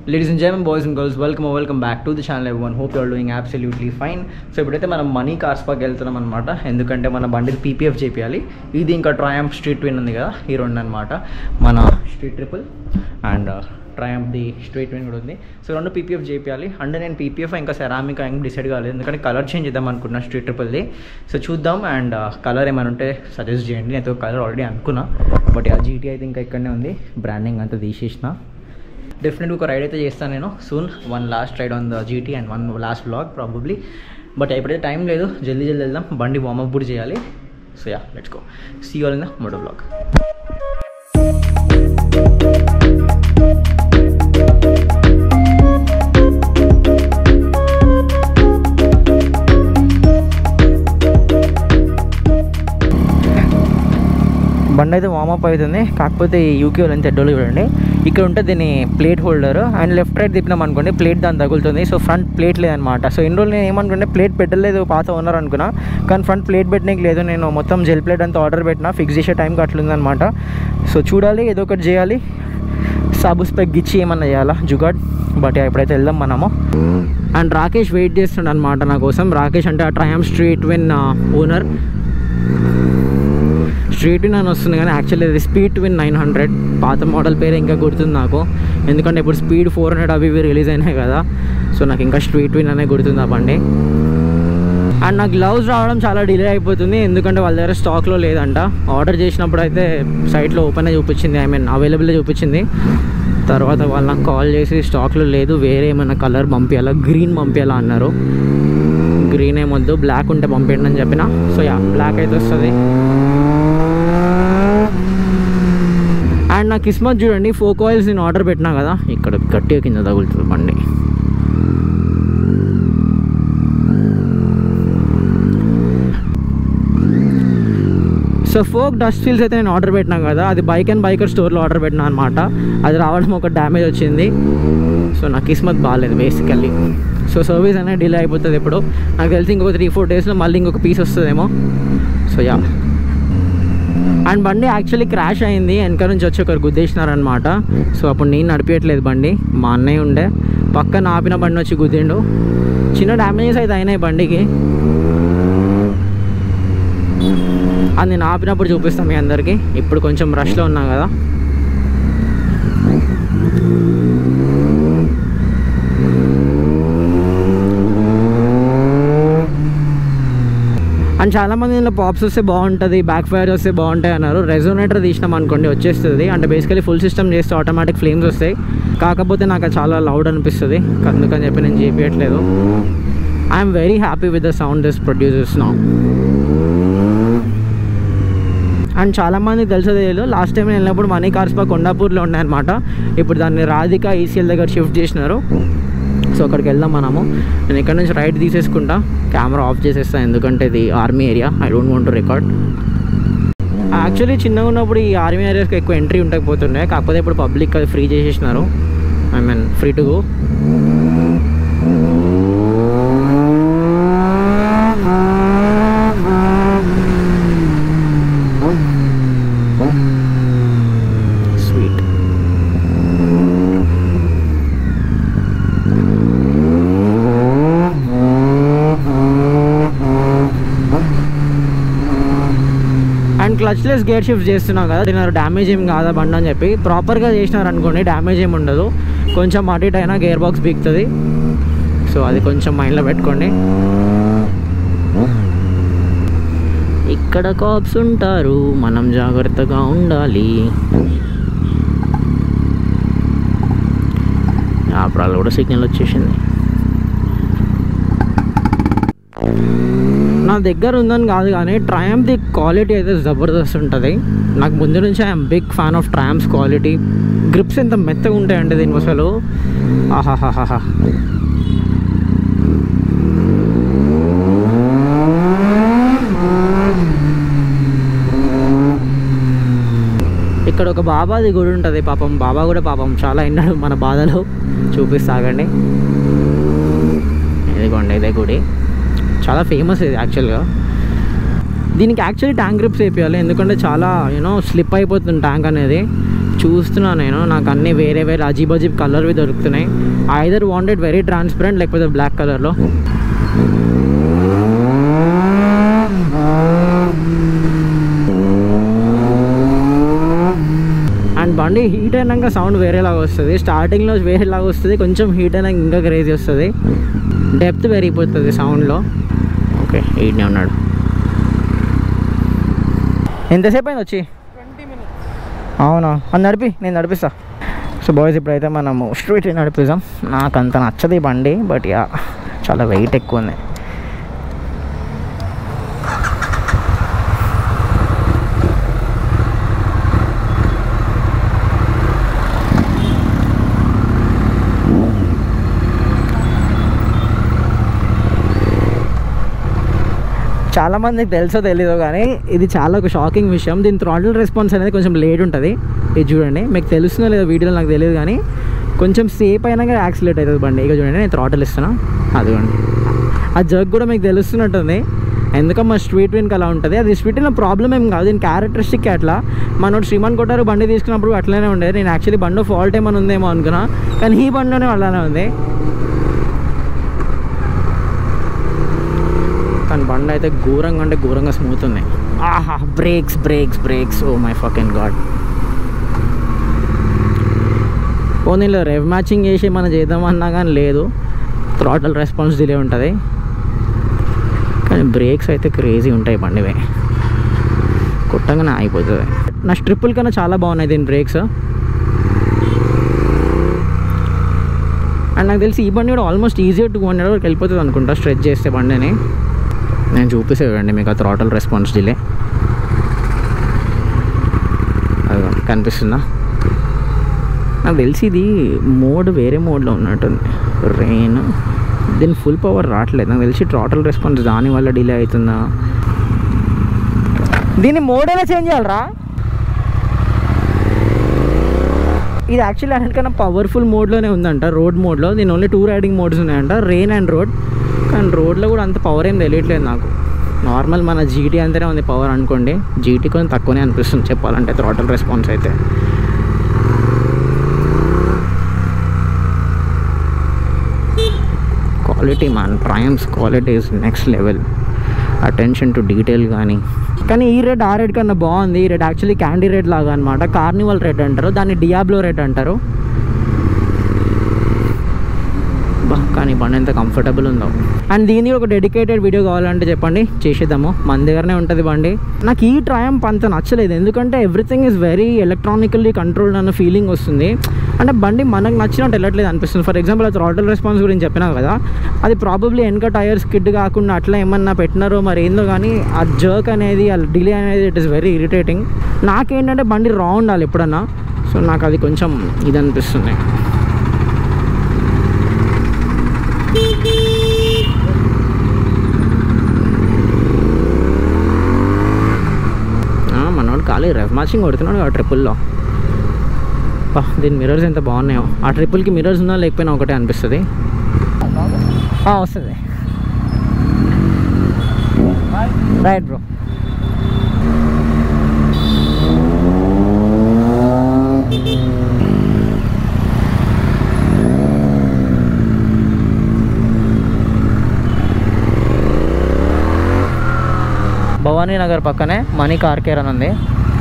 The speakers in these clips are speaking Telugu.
ladies and gent boys and girls welcome welcome back to the channel one hope you are doing absolutely fine so ఇప్పుడైతే మనం మనీ కార్స్ పార్క్ వెళ్తున్నాం అనమాట ఎందుకంటే మన బండికి పీపీఎఫ్ చేయాలి ఇది ఇంకా ట్రయాంప్ స్ట్రీట్ విన్ ఉంది కదా ఈ రెండు అనమాట మన Street Triple and Triumph the Street Twin కూడా ఉంది సో రెండు పీపీఎఫ్ చేయాలి అంటే నేను పీపీఎఫ్ ఇంకా సెరామిక్ ఇంకా డిసైడ్ కాలేదు ఎందుకంటే కలర్ చేంజ్ చేద్దాం అనుకున్నా స్ట్రీట్ ట్రిపుల్ది సో చూద్దాం అండ్ కలర్ ఏమైనా ఉంటే సజెస్ట్ చేయండి నేను కలర్ ఆల్రెడీ అనుకున్నా బట్ ఆ జీటీ అయితే ఇంకా ఇక్కడనే ఉంది బ్రాండింగ్ అంతా తీసేసిన డెఫినెట్గా ఒక రైడ్ అయితే చేస్తాను నేను soon one last ride on the GT and one last vlog probably but ఎప్పుడైతే టైం లేదు జల్దీ జల్దీ వెళ్దాం బండి వార్మప్ కూడా చేయాలి so yeah let's go see all in the moto vlog బండి అయితే వార్మప్ అవుతుంది కాకపోతే ఈ యూకే వాళ్ళని తెడ్డోళ్ళు చూడండి ఇక్కడ ఉంటే దీని plate holder and left right తిప్పినాం అనుకోండి ప్లేట్ దాని తగులుతుంది సో ఫ్రంట్ ప్లేట్ లేదనమాట సో ఇన్ని రోజులు నేను ఏమనుకుంటే ప్లేట్ పెట్టలేదు పాత ఓనర్ అనుకున్నా కానీ ఫ్రంట్ ప్లేట్ పెట్టడానికి లేదు నేను మొత్తం జెల్ ప్లేట్ అంతా ఆర్డర్ పెట్టినా ఫిక్స్ చేసే టైంకి అట్లుందనమాట సో చూడాలి ఏదో ఒకటి చేయాలి సాబు స్పెక్ ఇచ్చి ఏమన్నా చేయాలా జుగాడ్ బట్ ఎప్పుడైతే వెళ్దాం మనము అండ్ రాకేష్ వెయిట్ చేస్తుండ అనమాట నా కోసం రాకేష్ అంటే ఆ Triumph Street Twin owner Street Twin అని వస్తుంది కానీ యాక్చువల్లీ ఇది స్పీడ్ విన్ నైన్ హండ్రెడ్ పాత మోడల్ పేరు ఇంకా గుర్తుంది నాకు ఎందుకంటే ఇప్పుడు స్పీడ్ ఫోర్ హండ్రెడ్ అవి ఇవి రిలీజ్ అయినాయి కదా సో నాకు ఇంకా స్ట్రీట్ విన్ అనే గుర్తుంది ఆ బండి అండ్ నా గ్లౌజ్ రావడం చాలా డిలే అయిపోతుంది ఎందుకంటే వాళ్ళ దగ్గర స్టాక్లో లేదంట ఆర్డర్ చేసినప్పుడు అయితే సైట్లో ఓపెన్ చూపించింది ఐ మీన్ అవైలబుల్ చూపించింది తర్వాత వాళ్ళు నాకు కాల్ చేసి స్టాక్లో లేదు వేరే ఏమైనా కలర్ పంపించాలా గ్రీన్ పంపించాలా అన్నారు గ్రీన్ ఏమొద్దు బ్లాక్ ఉంటే పంపించండి అని చెప్పిన సో యా బ్లాక్ అయితే వస్తుంది అండ్ నా కిస్మత్ చూడండి ఫోక్ ఆయిల్స్ నేను ఆర్డర్ పెట్టినా కదా ఇక్కడ గట్టిగా కింద తగులుతుంది బండి సో ఫోక్ డస్ట్ ఫీల్స్ అయితే నేను ఆర్డర్ పెట్టినా కదా అది బైక్ అండ్ బైకర్ స్టోర్లో ఆర్డర్ పెట్టినా అనమాట అది రావడం ఒక డ్యామేజ్ వచ్చింది సో నా కిస్మత్ బాగాలేదు బేసికల్లీ సో సర్వీస్ అనేది డిలే అయిపోతుంది ఇప్పుడు నాకు తెలిసి ఇంకొక త్రీ ఫోర్ డేస్లో మళ్ళీ ఇంకొక పీస్ వస్తుందేమో సో యా అండ్ బండి యాక్చువల్లీ క్రాష్ అయింది వెనక నుంచి వచ్చి ఒకరు గుద్దేసినారనమాట సో అప్పుడు నేను నడిపించట్లేదు బండి మా అన్నయ్య ఉండే పక్కన ఆపిన బండి వచ్చి గుద్దిండు చిన్న డ్యామేజెస్ అయితే అయినాయి బండికి అది నేను ఆపినప్పుడు చూపిస్తాను మీ అందరికీ ఇప్పుడు కొంచెం రష్లో ఉన్నా కదా అండ్ చాలామంది ఇందులో పాప్స్ వస్తే బాగుంటుంది బ్యాక్ ఫైర్ వస్తే బాగుంటాయి అన్నారు రెజోనేటర్ తీసినాం అనుకోండి వచ్చేస్తుంది అంటే బేసికలీ ఫుల్ సిస్టమ్ చేస్తే ఆటోమేటిక్ ఫ్లేమ్స్ వస్తాయి కాకపోతే నాకు అది చాలా లౌడ్ అనిపిస్తుంది అందుకని చెప్పి నేను చేపించట్లేదు I'm very happy with the sound this producers నా అండ్ చాలామంది తెలిసేది లేదు లాస్ట్ టైం నేను వెళ్ళినప్పుడు మనీ కార్స్ పా కొండాపూర్లో ఉన్నాయన్నమాట ఇప్పుడు దాన్ని రాధిక ఈసీఎల్ దగ్గర షిఫ్ట్ చేసినారు సో అక్కడికి వెళ్దాం మనము నేను ఇక్కడ నుంచి రైట్ తీసేసుకుంటా కెమెరా ఆఫ్ చేసేస్తాను ఎందుకంటే ఇది army area I don't want to record actually చిన్నగా ఉన్నప్పుడు ఈ ఆర్మీ ఏరియాస్కి ఎక్కువ ఎంట్రీ ఉండకపోతుండే కాకపోతే ఇప్పుడు పబ్లిక్ అది ఫ్రీ చేసేసినారు I mean free to go sweet and క్లచ్లెస్ గేర్ షిఫ్ట్ చేస్తున్నాం కదా దీని డ్యామేజ్ ఏం కాదా బండి అని చెప్పి ప్రాపర్గా చేసినారు అనుకోండి డ్యామేజ్ ఏమి ఉండదు కొంచెం అటు ఇటు అయినా గేర్ బాక్స్ బిగుతుంది సో అది కొంచెం మైండ్లో పెట్టుకోండి ఇక్కడ కాప్స్ ఉంటారు మనం జాగ్రత్తగా ఉండాలి అప్పుడు కూడా సిగ్నల్ వచ్చేసింది నా దగ్గర ఉందని కాదు కానీ ట్రయాంప్ ది క్వాలిటీ అయితే జబర్దస్త్ ఉంటుంది నాకు ముందు నుంచి I'm big fan of Triumph's quality grips ఎంత మెత్తగా ఉంటాయండి దీని అసలు ఆహాహాహా ఇక్కడ ఒక బాబాది గుడి ఉంటుంది పాపం బాబా కూడా పాపం చాలా విన్నాడు మన బాధలు చూపిస్తాగండి ఇదిగోండి ఇదే గుడి చాలా ఫేమస్ ఇది యాక్చువల్గా దీనికి యాక్చువల్లీ ట్యాంక్ గ్రిప్స్ వేపించాలి ఎందుకంటే చాలా యూనో స్లిప్ అయిపోతుంది ట్యాంక్ అనేది చూస్తున్నా నేను నాకు అన్నీ వేరే వేరే అజీబ్ అజీబ్ కలర్వి దొరుకుతున్నాయి ఐదర్ వాంటెడ్ వెరీ ట్రాన్స్పరెంట్ లేకపోతే బ్లాక్ కలర్లో అండ్ బండి హీట్ అయినాక సౌండ్ వేరేలాగా వస్తుంది స్టార్టింగ్లో వేరేలాగా వస్తుంది కొంచెం హీట్ అయినాక ఇంకా క్రేజీ వస్తుంది డెప్త్ పెరిగిపోతుంది సౌండ్లో ఓకే హీట్నే ఉన్నాడు ఎంతసేపు అయింది వచ్చి అవునా అది నడిపి నేను నడిపిస్తా సో బాయ్స్ ఇప్పుడైతే మనము స్ట్రీట్ నడిపిస్తాం నాకు అంత నచ్చదు ఈ బండి బట్ యా చాలా వెయిట్ ఎక్కువ ఉంది చాలా మందికి తెలుసో తెలీదో కానీ ఇది చాలా ఒక షాకింగ్ విషయం దీని థ్రాటిల్ రెస్పాన్స్ అనేది కొంచెం లేట్ ఉంటుంది ఇది చూడండి మీకు తెలుస్తుందో లేదో వీడియోలో నాకు తెలియదు కానీ కొంచెం సేపు అయినా కానీ యాక్సిలేట్ అవుతుంది బండి ఇక చూడండి నేను థ్రాటిల్ ఇస్తున్నా అదిగోండి ఆ జగ్ కూడా మీకు తెలుస్తున్నట్టుంది ఎందుకో మా స్వీట్ విన్కి అలా ఉంటుంది అది స్వీట్ విన్ ప్రాబ్లం ఏం కాదు దీని క్యారెక్టరిస్టిక్ అట్లా మనోడు శ్రీమాన్ కొట్టారు బండి తీసుకున్నప్పుడు అట్లనే ఉండేది నేను యాక్చువల్లీ బండి ఫాల్ట్ ఏమైనా ఉందేమో అనుకున్నా కానీ ఈ బండిలోనే అలానే ఉంది కానీ బండి అయితే ఘోరంగా అంటే ఘోరంగా స్మూత్ ఉన్నాయి ఆహా brakes brakes brakes oh my fuck and god పోనీలో రెవ్ మ్యాచింగ్ చేసి మనం చేద్దామన్నా కానీ లేదు థ్రాటల్ రెస్పాన్స్ డిలే ఉంటుంది కానీ బ్రేక్స్ అయితే క్రేజీ ఉంటాయి బండివే కొట్టంగానే ఆగిపోతుంది నా స్ట్రిప్పుల కన్నా చాలా బాగున్నాయి దీని బ్రేక్స్ అండ్ నాకు తెలిసి ఈ బండి కూడా ఆల్మోస్ట్ ఈజీ టూ హండ్రెడ్ వరకు వెళ్ళిపోతుంది అనుకుంటా స్ట్రెచ్ చేస్తే బండిని నేను చూపిస్తే చూడండి మీకు ఆ థ్రాటల్ రెస్పాన్స్ డిలే అది కనిపిస్తుందా నాకు తెలిసి ఇది మోడ్ వేరే మోడ్లో ఉన్నట్టుంది రెయిన్ దీని ఫుల్ పవర్ రావట్లేదు నాకు తెలిసి థ్రాటల్ రెస్పాన్స్ దానివల్ల డిలే అవుతుందా దీన్ని మోడ్ ఎలా చేంజ్ చేయాలరా ఇది యాక్చువల్లీ అన్నిటికన్నా పవర్ఫుల్ మోడ్లోనే ఉందంట రోడ్ మోడ్లో దీని ఓన్లీ టూ రైడింగ్ మోడ్స్ ఉన్నాయంట రెయిన్ అండ్ రోడ్ కానీ రోడ్లో కూడా అంత పవర్ ఏం తెలియట్లేదు నాకు నార్మల్ మన జీటీ అంతనే ఉంది పవర్ అనుకోండి జీటీ కొంచెం తక్కువనే అనిపిస్తుంది చెప్పాలంటే థ్రాటల్ రెస్పాన్స్ అయితే quality man Triumph's quality is next level attention to detail కానీ కానీ ఈ రెడ్ ఆ రెడ్ కన్నా బాగుంది ఈ రెడ్ యాక్చువల్లీ క్యాండీ రెడ్ లాగా అనమాట కార్నివల్ రెడ్ అంటారు దాన్ని డియాబ్లో రెడ్ అంటారు బా కానీ బండి ఎంత కంఫర్టబుల్ ఉందో అండ్ దీని ఒక డెడికేటెడ్ వీడియో కావాలంటే చెప్పండి చేసేద్దాము మన దగ్గరనే ఉంటుంది బండి నాకు ఈ ట్రయంప్ అంత నచ్చలేదు ఎందుకంటే everything is very electronically controlled అన్న ఫీలింగ్ వస్తుంది అంటే బండి మనకు నచ్చినట్టు వెళ్ళట్లేదు అనిపిస్తుంది ఫర్ ఎగ్జాంపుల్ అది థ్రాటల్ రెస్పాన్స్ గురించి చెప్పినా కదా అది ప్రాబబ్లీ వెనక టైర్స్ కిడ్ కాకుండా అట్లా ఏమన్నా పెట్టినారో మరి ఏందో కానీ ఆ జర్క్ అనేది ఆ డిలే అనేది ఇట్ ఇస్ వెరీ ఇరిటేటింగ్ నాకేంటంటే బండి రా ఉండాలి ఎప్పుడన్నా సో నాకు అది కొంచెం ఇది అనిపిస్తుంది ఆ, మనోడు ఖాళీ రెఫ్ మ్యాచింగ్ కొడుతున్నాడు ఆ ట్రిపుల్లో పా దీని మిర్రర్స్ ఎంత బాగున్నాయో ఆ ట్రిపుల్కి మిర్రర్స్ ఉన్నా లేకపోయినా ఒకటే అనిపిస్తుంది ఆ, వస్తుంది రైట్ బ్రో భవానీ నగర్ పక్కనే మనీ కార్ కేర్ అని ఉంది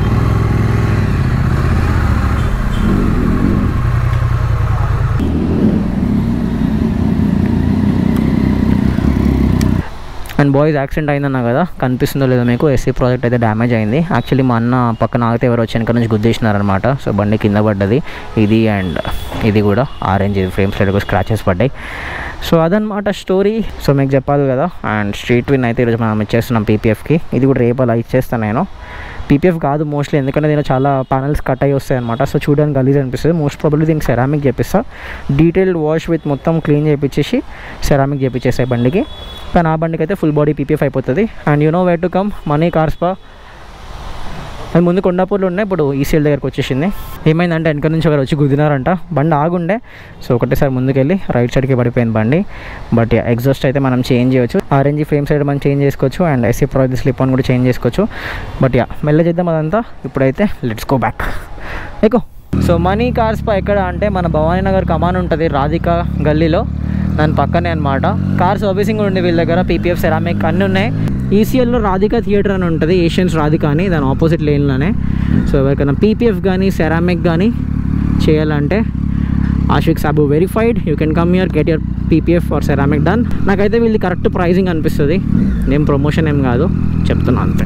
అండ్ బాయ్స్ యాక్సిడెంట్ అయిందన్నా కదా కనిపిస్తుందో లేదో మీకు ఎస్సీ ప్రాజెక్ట్ అయితే డ్యామేజ్ అయింది యాక్చువల్లీ మా అన్న పక్కన ఆగితే ఎవరు వచ్చి వెనక నుంచి గుద్దేసినారనమాట సో బండి కింద పడ్డది ఇది అండ్ ఇది కూడా ఆరెంజ్ ఫ్రేమ్స్ కూడా స్క్రాచెస్ పడ్డాయి సో అదనమాట స్టోరీ సో మీకు చెప్పాలి కదా అండ్ స్ట్రీట్ విన్ అయితే ఈరోజు మనం ఇచ్చేస్తున్నాం పీపీఎఫ్కి ఇది కూడా రేపు అలా ఇచ్చేస్తాను నేను పీపీఎఫ్ కాదు మోస్ట్లీ ఎందుకంటే దీనిలో చాలా ప్యానల్స్ కట్ అయ్యి వస్తాయి అనమాట సో చూడడానికి గలీజ్ అనిపిస్తుంది మోస్ట్ ప్రాబ్లీ దీనికి సెరామిక్ చేపిస్తా డీటెయిల్డ్ వాష్ విత్ మొత్తం క్లీన్ చేయించేసి సెరామిక్ చేపించేసాయి బండికి కానీ ఆ బండికి అయితే ఫుల్ బాడీ పీపీఎఫ్ అయిపోతుంది and you know way to come money car spa అది ముందు కొండాపూర్లో ఉన్నాయి ఇప్పుడు ఈసీఎల్ దగ్గరకు వచ్చేసింది ఏమైందంటే వెనక నుంచి ఒకరు వచ్చి గుద్దినారంట బండి ఆగుండే సో ఒకటేసారి ముందుకెళ్ళి రైట్ సైడ్కి పడిపోయింది బండి బట్ ఎగ్జాస్ట్ అయితే మనం చేంజ్ చేయొచ్చు ఆరెంజ్ ఫ్రేమ్ సైడ్ మనం చేంజ్ చేసుకోవచ్చు and SC project slip on కూడా చేంజ్ చేసుకోవచ్చు బట్ యా మెల్ల చేద్దాం అదంతా ఇప్పుడైతే లెట్స్ గో బ్యాక్ ఎక్కువ సో మనీ కార్స్ పై ఎక్కడ అంటే మన భవానీ నగర్ కమాన్ ఉంటుంది రాధిక గల్లీలో దాని పక్కనే అనమాట కార్ సర్వీసింగ్ కూడా ఉంది వీళ్ళ దగ్గర పీపీఎఫ్ సెరామిక్ అన్నీ ఉన్నాయి ఈసీఎల్లో రాధిక థియేటర్ అని ఉంటుంది ఏషియన్స్ రాధిక అని దాని ఆపోజిట్ లేన్లోనే సో ఎవరికైనా పీపీఎఫ్ కానీ సెరామిక్ కానీ చేయాలంటే Ashiq Sabu verified you can come your get your PPF or ceramic done నాకైతే వీళ్ళది కరెక్ట్ ప్రైజింగ్ అనిపిస్తుంది ఏం ప్రమోషన్ ఏం కాదు చెప్తున్నా అంతే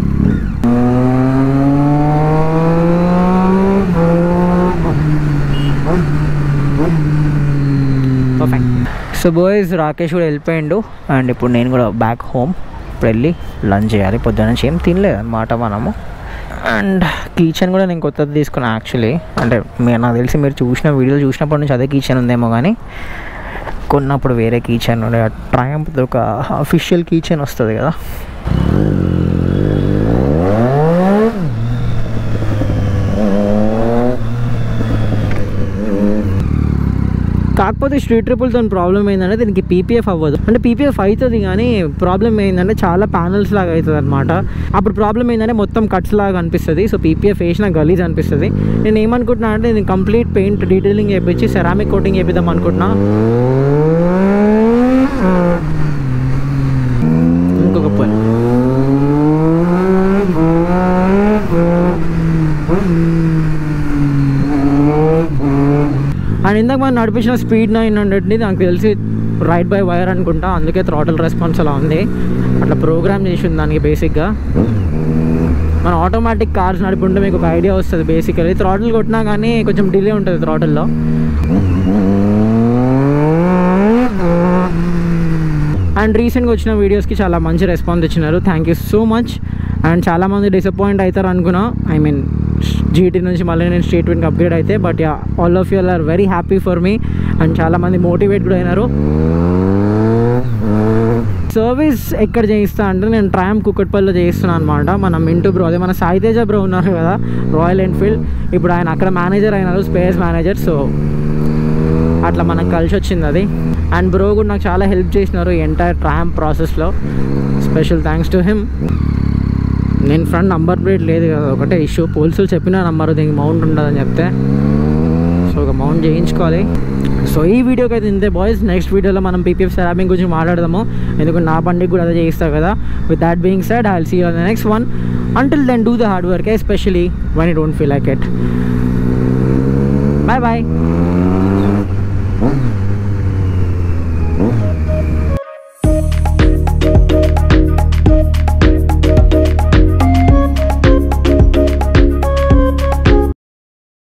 పర్ఫెక్ట్ సో బాయ్స్ రాకేష్ కూడా వెళ్ళిపోయిండు అండ్ ఇప్పుడు నేను కూడా బ్యాక్ హోమ్ ఇప్పుడు వెళ్ళి లంచ్ చేయాలి పొద్దున్న నుంచి ఏం తినలేదు అనమాట మనము అండ్ కిచెన్ కూడా నేను కొత్తది తీసుకున్నాను యాక్చువల్లీ అంటే మీరు నాకు తెలిసి మీరు చూసిన వీడియోలు చూసినప్పటి నుంచి అదే కిచెన్ ఉందేమో కానీ కొన్నప్పుడు వేరే కిచెన్ ఉండే ట్రయంప్ ఒక అఫీషియల్ కిచెన్ వస్తుంది కదా కాకపోతే స్ట్రీట్ ట్రిపుల్తో ప్రాబ్లం ఏంటంటే దీనికి పీపీఎఫ్ అవ్వదు అంటే పీపీఎఫ్ అవుతుంది కానీ ప్రాబ్లం ఏంటంటే చాలా ప్యానల్స్ లాగా అవుతుంది అనమాట అప్పుడు ప్రాబ్లం ఏంటంటే మొత్తం కట్స్ లాగా అనిపిస్తుంది సో పీపీఎఫ్ వేసిన గలీజ్ అనిపిస్తుంది నేను ఏమనుకుంటున్నా అంటే నేను కంప్లీట్ పెయింట్ డీటెయిలింగ్ చేయించి సెరామిక్ కోటింగ్ చేపిద్దాం అనుకుంటున్నా ఇంకొక పోయి అండ్ ఇందాక మనం నడిపించిన స్పీడ్ నైన్ హండ్రెడ్ని నాకు తెలిసి రైట్ బై వైర్ అనుకుంటా అందుకే థ్రాటల్ రెస్పాన్స్ అలా ఉంది అట్లా ప్రోగ్రామ్ చేసి ఉంది దానికి బేసిక్గా మన ఆటోమేటిక్ కార్స్ నడుపుంటే మీకు ఒక ఐడియా వస్తుంది బేసికలీ థ్రాటల్ కొట్టినా కానీ కొంచెం డిలే ఉంటుంది థ్రాటల్లో అండ్ రీసెంట్గా వచ్చిన వీడియోస్కి చాలా మంచి రెస్పాన్స్ ఇచ్చినారు thank you so much and చాలామంది డిసప్పాయింట్ అవుతారు అనుకున్నా ఐ మీన్ జీటీ నుంచి మళ్ళీ నేను స్టేట్ విన్కి అప్గ్రేడ్ అయితే but yeah all of you are very happy for me and చాలామంది మోటివేట్ కూడా అయినారు సర్వీస్ ఎక్కడ చేయిస్తా అంటే నేను ట్రామ్ కుక్కట్పల్లిలో చేయిస్తున్నాను అనమాట మన మింటూ బ్రో అదే మన సాయితేజ బ్రో ఉన్నారు కదా రాయల్ ఎన్ఫీల్డ్ ఇప్పుడు ఆయన అక్కడ మేనేజర్ అయినారు స్పేస్ మేనేజర్ సో అట్లా మనకు కలిసి వచ్చింది అది అండ్ బ్రో కూడా నాకు చాలా హెల్ప్ చేసినారు ఎంటైర్ ట్రామ్ ప్రాసెస్లో స్పెషల్ థ్యాంక్స్ టు హిమ్ నేను ఫ్రంట్ నంబర్ ప్లేట్ లేదు కదా ఒకటే ఇష్యూ పోలీసులు చెప్పిన నంబర్ దీనికి మౌంట్ ఉండదని చెప్తే సో ఒక మౌంట్ చేయించుకోవాలి సో ఈ వీడియోకి అయితే ఇంతే బాయ్స్ నెక్స్ట్ వీడియోలో మనం పీపీఎఫ్ సెరామింగ్ గురించి మాట్లాడదాము ఎందుకంటే నా బండికి కూడా అదే చేయిస్తావు కదా with that being said I see the next one until then do the hard work especially one you don't feel like it bye bye